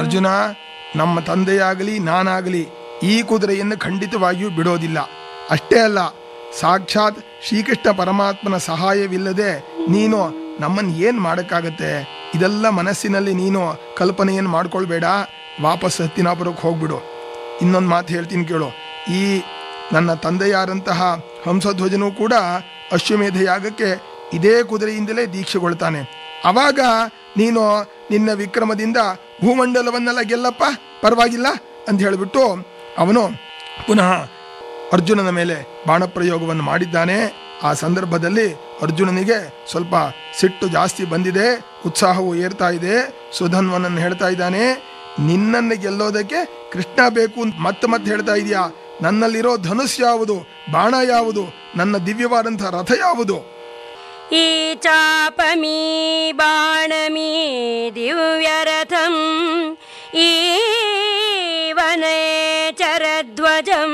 ಅರ್ಜುನ ನಮ್ಮ ತಂದೆಯಾಗಲಿ ನಾನಾಗಲಿ ಈ ಕುದುರೆಯನ್ನು ಖಂಡಿತವಾಗಿಯೂ ಬಿಡೋದಿಲ್ಲ ಅಷ್ಟೇ ಅಲ್ಲ ಸಾಕ್ಷಾತ್ ಶ್ರೀಕೃಷ್ಣ ಪರಮಾತ್ಮನ ಸಹಾಯವಿಲ್ಲದೆ ನೀನು ನಮ್ಮನ್ನು ಏನು ಮಾಡೋಕ್ಕಾಗತ್ತೆ ಇದೆಲ್ಲ ಮನಸ್ಸಿನಲ್ಲಿ ನೀನು ಕಲ್ಪನೆಯನ್ನು ಮಾಡ್ಕೊಳ್ಬೇಡ ವಾಪಸ್ ಹತ್ತಿನಾಪುರಕ್ಕೆ ಹೋಗ್ಬಿಡು ಇನ್ನೊಂದು ಮಾತು ಹೇಳ್ತೀನಿ ಕೇಳು ಈ ನನ್ನ ತಂದೆಯಾರಂತಹ ಹಂಸಧ್ವಜನೂ ಕೂಡ ಅಶ್ವಮೇಧ ಯಾಗಕ್ಕೆ ಇದೇ ಕುದುರೆಯಿಂದಲೇ ದೀಕ್ಷೆಗೊಳ್ತಾನೆ ಅವಾಗ ನೀನು ನಿನ್ನ ವಿಕ್ರಮದಿಂದ ಭೂಮಂಡಲವನ್ನೆಲ್ಲ ಗೆಲ್ಲಪ್ಪ ಪರವಾಗಿಲ್ಲ ಅಂತ ಹೇಳಿಬಿಟ್ಟು ಅವನು ಪುನಃ ಅರ್ಜುನನ ಮೇಲೆ ಬಾಣಪ್ರಯೋಗವನ್ನು ಮಾಡಿದ್ದಾನೆ ಆ ಸಂದರ್ಭದಲ್ಲಿ ಅರ್ಜುನನಿಗೆ ಸ್ವಲ್ಪ ಸಿಟ್ಟು ಜಾಸ್ತಿ ಬಂದಿದೆ ಉತ್ಸಾಹವು ಏರ್ತಾ ಇದೆ ಸುಧನ್ವನನ್ನು ಹೇಳ್ತಾ ಇದ್ದಾನೆ ನಿನ್ನನ್ನು ಗೆಲ್ಲೋದಕ್ಕೆ ಕೃಷ್ಣ ಬೇಕು ಅಂತ ಮತ್ತೆ ಮತ್ತೆ ಹೇಳ್ತಾ ಇದೆಯಾ ನನ್ನಲ್ಲಿರೋ ಧನುಸ್ ಯಾವುದು ಬಾಣ ಯಾವುದು ನನ್ನ ದಿವ್ಯವಾದಂತಹ ರಥ ಯಾವುದು ಈ ಚಾಪಮೀ ಬಾಣಮೀ ದಿವ್ಯರಥಂ ಈ ವನೇ ಚರಧ್ವಜಂ